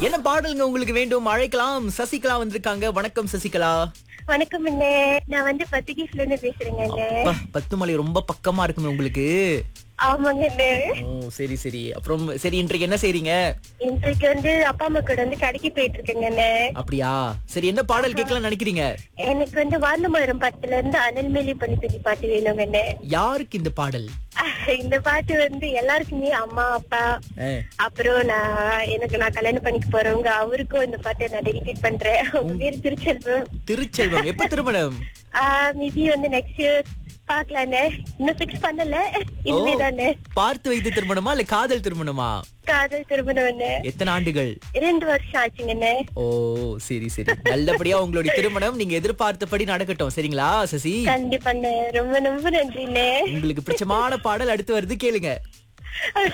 என்ன பாடலுங்க உங்களுக்கு வேண்டும் அழைக்கலாம் சசிகலா வந்திருக்காங்க வணக்கம் சசிகலா வணக்கம் அண்ணே நான் வந்து பத்துகீஸ்ல இருந்து பேசுறேங்க அண்ணே அப்பா, பத்து மலை ரொம்ப பக்கமா இருக்குமே உங்களுக்கு ஆமாங்க அண்ணே ஓ சரி சரி அப்புறம் சரி இன்றைக்கு என்ன செய்றீங்க இன்றைக்கு வந்து அப்பா அம்மா கூட வந்து கடைக்கு போயிட்டு இருக்கேங்க அண்ணே அப்படியா சரி என்ன பாடல் கேட்கலாம் நினைக்கிறீங்க எனக்கு வந்து வாரணமரம் பத்துல இருந்து அனல்மேலி பண்ணி சொல்லி பாட்டு வேணுங்க அண்ணே யாருக்கு இந்த பாடல் இந்த பாட்டு வந்து எல்லாருக்குமே அம்மா அப்பா ஆ, அப்புறம் நான் எனக்கு நான் கல்யாணம் பண்ணிக்க போறவங்க அவருக்கும் இந்த பாட்டை நான் டெடிகேட் பண்றேன் உங்க பேர் திருச்செல்வம் திருச்செல்வம் எப்ப திருமணம் மேபி வந்து நெக்ஸ்ட் இயர் பாக்கலாண்ணே இன்னும் ஃபிக்ஸ் பண்ணல இனிமே தானே பார்த்து வைத்து திருமணமா இல்ல காதல் திருமணமா காதல் திருமணம் அண்ணே எத்தனை ஆண்டுகள் ரெண்டு வருஷம் ஆச்சுங்கண்ணே ஓ சரி சரி நல்லபடியா உங்களுடைய திருமணம் நீங்க எதிர்பார்த்தபடி நடக்கட்டும் சரிங்களா சசி கண்டிப்பாண்ணே ரொம்ப ரொம்ப நன்றிண்ணே உங்களுக்கு பிடிச்சமான பாடல் அடுத்து வருது கேளுங்க